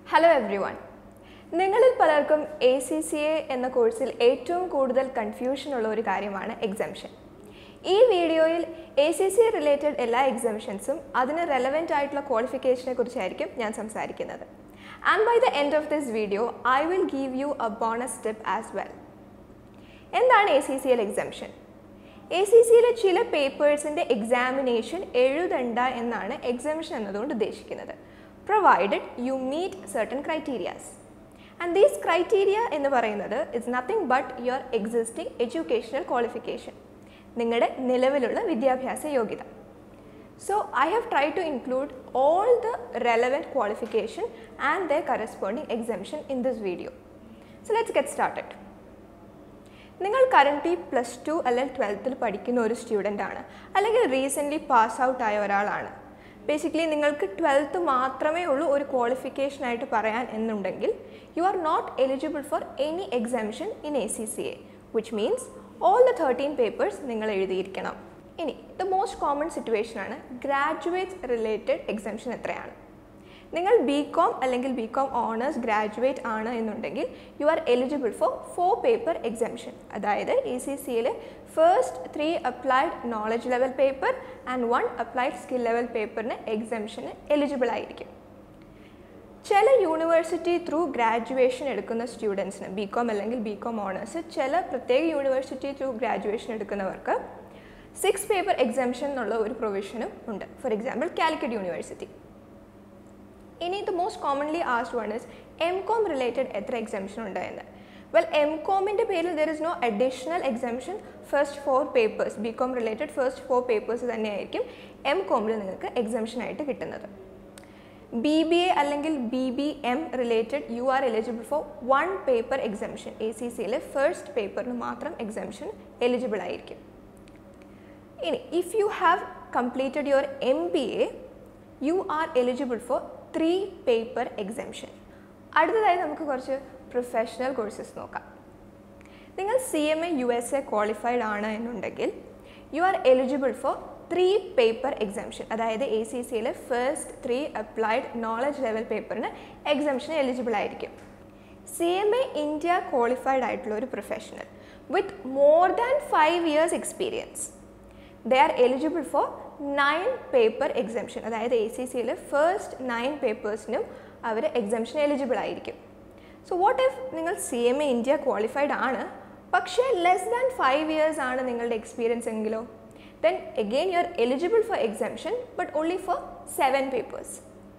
Hello every one നിങ്ങളിൽ പലർക്കും A C C A എന്ന കോഴ്സിൽ ഏറ്റവും കൂടുതൽ കൺഫ്യൂഷൻ ഉള്ള ഒരു കാര്യമാണ് എക്സംഷൻ ഈ വീഡിയോയിൽ എ സി സി റിലേറ്റഡ് എല്ലാ എക്സംഷൻസും അതിന് റെലവെൻ്റ് ആയിട്ടുള്ള ക്വാളിഫിക്കേഷനെ കുറിച്ചായിരിക്കും ഞാൻ സംസാരിക്കുന്നത് and by the end of this video I will give you a bonus tip as well എന്താണ് എ സി സി എൽ എക്സംഷൻ എ സി സിയിലെ ചില പേപ്പേഴ്സിൻ്റെ എക്സാമിനേഷൻ എഴുതണ്ട എന്നാണ് എക്സംഷൻ എന്നതുകൊണ്ട് ഉദ്ദേശിക്കുന്നത് provided you meet certain criterias and these criteria എന്ന് പറയുന്നത് it's nothing but your existing educational qualification നിങ്ങളുടെ നിലവിലുള്ള വിദ്യാഭ്യാസ യോഗ്യത so I have try to include all the relevant qualification and the corresponding exemption in this video so let's get started നിങ്ങൾ current plus two അല്ലെങ്കിൽ ട്വൽത്തിൽ പഠിക്കുന്ന ഒരു student ആണ് അല്ലെങ്കിൽ റീസെൻ്റ്ലി പാസ് ഔട്ട് ആയ ഒരാളാണ് ബേസിക്കലി നിങ്ങൾക്ക് ട്വൽത്ത് മാത്രമേ ഉള്ളൂ ഒരു ക്വാളിഫിക്കേഷൻ ആയിട്ട് പറയാൻ എന്നുണ്ടെങ്കിൽ you are not eligible for any exemption in A C C A which means all the thirteen papers നിങ്ങൾ എഴുതിയിരിക്കണം ഇനി ദ മോസ്റ്റ് കോമൺ സിറ്റുവേഷൻ ആണ് ഗ്രാജുവേറ്റ് റിലേറ്റഡ് എക്സാംഷൻ എത്രയാണ് നിങ്ങൾ ബി കോം അല്ലെങ്കിൽ ബി കോം ഓണേഴ്സ് ഗ്രാജുവേറ്റ് ആണ് എന്നുണ്ടെങ്കിൽ you are eligible for four paper exemption അതായത് എ സി സിയിൽ first three applied knowledge level paper and one applied skill level പേപ്പറിന് എക്സാംഷന് എലിജിബിൾ ആയിരിക്കും ചില യൂണിവേഴ്സിറ്റി ത്രൂ ഗ്രാജുവേഷൻ എടുക്കുന്ന സ്റ്റുഡൻസിന് ബി കോം അല്ലെങ്കിൽ ബി കോം ഓണേഴ്സ് ചില പ്രത്യേക യൂണിവേഴ്സിറ്റി ത്രൂ ഗ്രാജുവേഷൻ എടുക്കുന്നവർക്ക് സിക്സ് പേപ്പർ എക്സാംഷൻ എന്നുള്ള ഒരു പ്രൊവിഷനും ഉണ്ട് ഫോർ എക്സാമ്പിൾ കാലിക്കറ്റ് യൂണിവേഴ്സിറ്റി ഇനി the most commonly asked one is M com related എത്ര എക്സാംഷൻ ഉണ്ട് എന്ന് വെൽ എം കോമിൻ്റെ പേരിൽ there is no additional exemption first four papers B com related first four papers തന്നെയായിരിക്കും എം കോമിൽ നിങ്ങൾക്ക് എക്സാംഷൻ ആയിട്ട് കിട്ടുന്നത് ബി ബി എ അല്ലെങ്കിൽ B B M related you are eligible for one paper exemption A C സിയിലെ first പേപ്പറിന് മാത്രം exemption eligible ആയിരിക്കും ഇനി if you have completed your M B A you are eligible for three paper exemption അടുത്തതായി നമുക്ക് കുറച്ച് professional courses നോക്കാം നിങ്ങൾ C M A U S A qualified ആണ് എന്നുണ്ടെങ്കിൽ you are eligible for three paper exemption അതായത് A C സിയിലെ first three applied knowledge level പേപ്പറിന് exemption eligible ആയിരിക്കും C M A India qualified ആയിട്ടുള്ള ഒരു professional with more than five years experience they are eligible for nine paper exemption അതായത് A C സിയിലെ first nine പേപ്പേഴ്സിനും അവർ exemption eligible ആയിരിക്കും so what if നിങ്ങൾ C M A India qualified ആണ് പക്ഷേ ലെസ് ദാൻ ഫൈവ് ഇയേഴ്സ് ആണ് നിങ്ങളുടെ എക്സ്പീരിയൻസ് എങ്കിലോ then again you are eligible for exemption but only for seven papers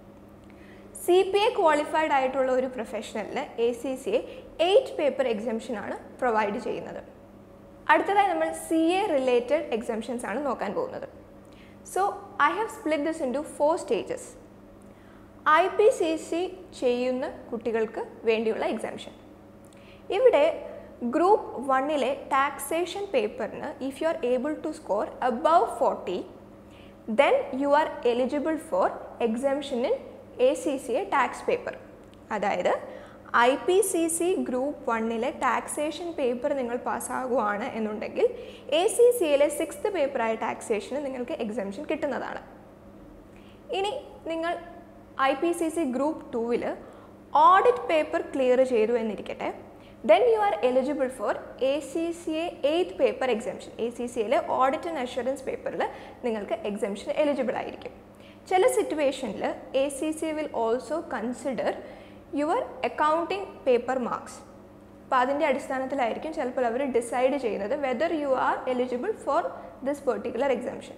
C P A qualified ആയിട്ടുള്ള ഒരു പ്രൊഫഷണലിന് A C C A eight paper എക്സാംഷനാണ് provide ചെയ്യുന്നത് അടുത്തതായി നമ്മൾ സി എ റിലേറ്റഡ് എക്സാംഷൻസ് ആണ് നോക്കാൻ പോകുന്നത് so I have split this into four stages I P C C ചെയ്യുന്ന കുട്ടികൾക്ക് വേണ്ടിയുള്ള എക്സാംഷൻ ഇവിടെ ഗ്രൂപ്പ് വണ്ണിലെ ടാക്സേഷൻ പേപ്പറിന് if you are able to score above forty then you are eligible for exemption in A C C A tax paper അതായത് I P C C group വണ്ണിലെ taxation paper നിങ്ങൾ പാസ്സാകുവാണ് എന്നുണ്ടെങ്കിൽ A C സിയിലെ sixth പേപ്പറായ ടാക്സേഷന് നിങ്ങൾക്ക് exemption കിട്ടുന്നതാണ് ഇനി നിങ്ങൾ I P C C group ടൂവിൽ ഓഡിറ്റ് പേപ്പർ ക്ലിയർ ചെയ്തു എന്നിരിക്കട്ടെ then you are eligible for A C C A eighth paper exemption A C C എയിലെ ഓഡിറ്റ് ആൻഡ് അഷുറൻസ് പേപ്പറിൽ നിങ്ങൾക്ക് എക്സാംഷൻ എലിജിബിൾ ആയിരിക്കും ചില സിറ്റുവേഷനിൽ A C C will also consider your accounting paper marks അപ്പോൾ അതിൻ്റെ അടിസ്ഥാനത്തിലായിരിക്കും ചിലപ്പോൾ അവർ ഡിസൈഡ് ചെയ്യുന്നത് whether you are eligible for this particular exemption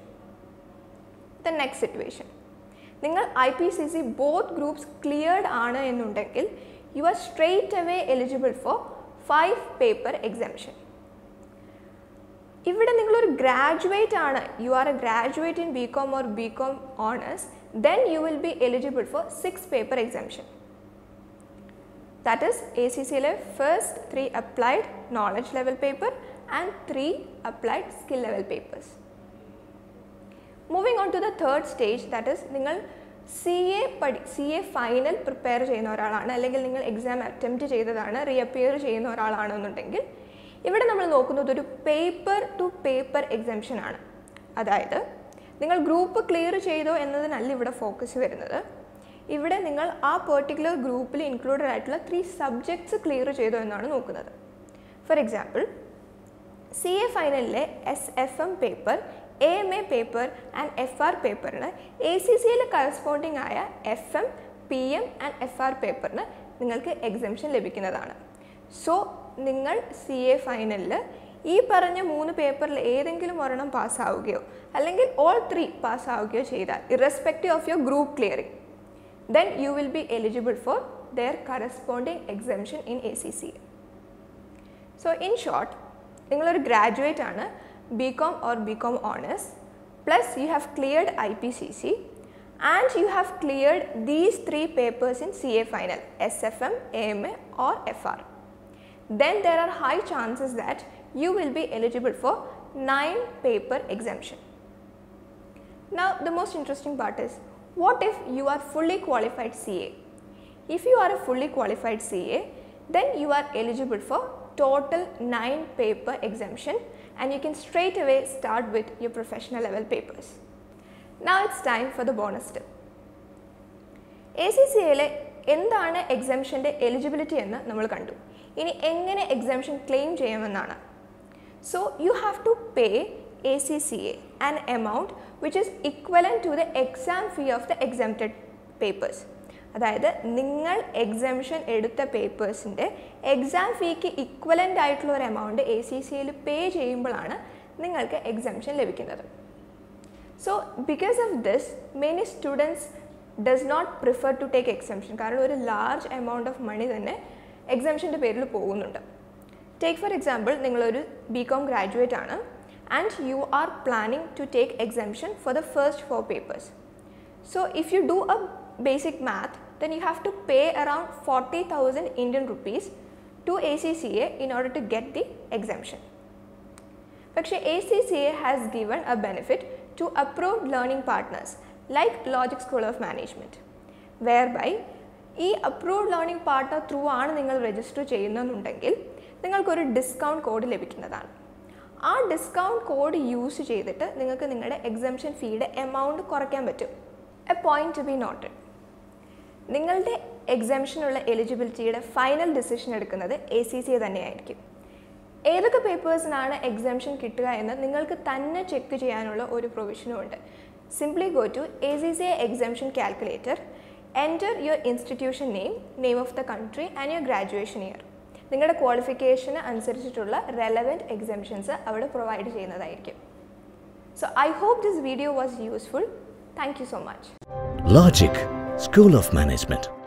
the next situation നിങ്ങൾ I P C C both groups cleared ആണ് എന്നുണ്ടെങ്കിൽ you are straight away eligible for five paper exemption ഇവിടെ നിങ്ങളൊരു ഗ്രാജുവേറ്റ് ആണ് you are a graduate in B com or B com honours then you will be eligible for six paper exemption that is A C സിയിലെ first three applied knowledge level paper and three applied skill level papers moving on to the third stage that is നിങ്ങൾ C A പഠി C A final prepare ചെയ്യുന്ന ഒരാളാണ് അല്ലെങ്കിൽ നിങ്ങൾ exam attempt ചെയ്തതാണ് reappear ചെയ്യുന്ന ഒരാളാണെന്നുണ്ടെങ്കിൽ ഇവിടെ നമ്മൾ നോക്കുന്നത് ഒരു പേപ്പർ ടു പേപ്പർ എക്സാംഷൻ ആണ് അതായത് നിങ്ങൾ ഗ്രൂപ്പ് ക്ലിയർ ചെയ്തോ എന്നതിനല്ല ഇവിടെ ഫോക്കസ് വരുന്നത് ഇവിടെ നിങ്ങൾ ആ പെർട്ടിക്കുലർ ഗ്രൂപ്പിൽ ഇൻക്ലൂഡഡ് ആയിട്ടുള്ള ത്രീ സബ്ജക്ട്സ് ക്ലിയർ ചെയ്തോ എന്നാണ് നോക്കുന്നത് ഫോർ എക്സാമ്പിൾ സി എ ഫൈനലിലെ S F M paper A M A paper and F R പേപ്പറിന് എ സി സിയിൽ കറസ്പോണ്ടിങ് ആയ F M P M and F R പേപ്പറിന് നിങ്ങൾക്ക് എക്സംഷൻ ലഭിക്കുന്നതാണ് സോ നിങ്ങൾ സി എ ഫൈനലിൽ ഈ പറഞ്ഞ മൂന്ന് പേപ്പറിൽ ഏതെങ്കിലും ഒരെണ്ണം പാസ്സാവുകയോ അല്ലെങ്കിൽ ഓൾ ത്രീ പാസ്സാവുകയോ ചെയ്താൽ irrespective of your group clearing then you will be eligible for their corresponding exemption in ACCA. So in short, നിങ്ങളൊരു ഗ്രാജുവേറ്റ് ആണ് B com or B com honours plus you have cleared I P C C and you have cleared these three papers in C A final S F M A M A or F R then there are high chances that you will be eligible for 9 paper exemption. Now the most interesting part is what if you are fully qualified CA? If you are a fully qualified CA then you are eligible for total 9 paper exemption and you can straight away start with your professional level papers. Now it's time for the bonus tip. A C C എയിലെ എന്താണ് എക്സംഷൻ്റെ eligibility എന്ന് നമ്മൾ കണ്ടു ഇനി എങ്ങനെ exemption claim ചെയ്യാമെന്നാണ് so you have to pay A C C A an amount which is equal to the exam fee of the exempted papers അതായത് നിങ്ങൾ എക്സംഷൻ എടുത്ത പേപ്പേഴ്സിൻ്റെ എക്സാം ഫീക്ക് ഇക്വലൻ്റ് ആയിട്ടുള്ള ഒരു എമൗണ്ട് എ സി സി എയിൽ പേ ചെയ്യുമ്പോഴാണ് നിങ്ങൾക്ക് exemption ലഭിക്കുന്നത് so because of this many students does not prefer to take exemption കാരണം ഒരു ലാർജ് എമൗണ്ട് ഓഫ് മണി തന്നെ എക്സംഷൻ്റെ പേരിൽ പോകുന്നുണ്ട് ടേക്ക് ഫോർ എക്സാമ്പിൾ നിങ്ങളൊരു ബി കോം ഗ്രാജുവേറ്റ് ആണ് and you are planning to take exemption for the first four papers so if you do a basic math then you have to pay around 40,000 Indian rupees to ACCA in order to get the exemption. പക്ഷേ A C C A has given a benefit to approved learning partners like logic school of management whereby ഈ approved learning partner through ആണ് നിങ്ങൾ register ചെയ്യുന്നതെന്നുണ്ടെങ്കിൽ നിങ്ങൾക്കൊരു discount code ലഭിക്കുന്നതാണ് ആ discount code use ചെയ്തിട്ട് നിങ്ങൾക്ക് നിങ്ങളുടെ എക്സംഷൻ ഫീയുടെ എമൗണ്ട് കുറയ്ക്കാൻ പറ്റും a point to be noted നിങ്ങളുടെ എക്സംഷനുള്ള എലിജിബിലിറ്റിയുടെ ഫൈനൽ ഡിസിഷൻ എടുക്കുന്നത് എ സി സി തന്നെയായിരിക്കും ഏതൊക്കെ പേപ്പേഴ്സിനാണ് എക്സംഷൻ കിട്ടുക എന്ന് നിങ്ങൾക്ക് തന്നെ ചെക്ക് ചെയ്യാനുള്ള ഒരു പ്രൊവിഷനും ഉണ്ട് simply go to A C C exemption calculator enter your institution name name of the country and your graduation year നിങ്ങളുടെ ക്വാളിഫിക്കേഷന് അനുസരിച്ചിട്ടുള്ള റെലവൻറ്റ് എക്സംഷൻസ് അവിടെ പ്രൊവൈഡ് ചെയ്യുന്നതായിരിക്കും so I hope this video was useful thank you so much Logic School of Management.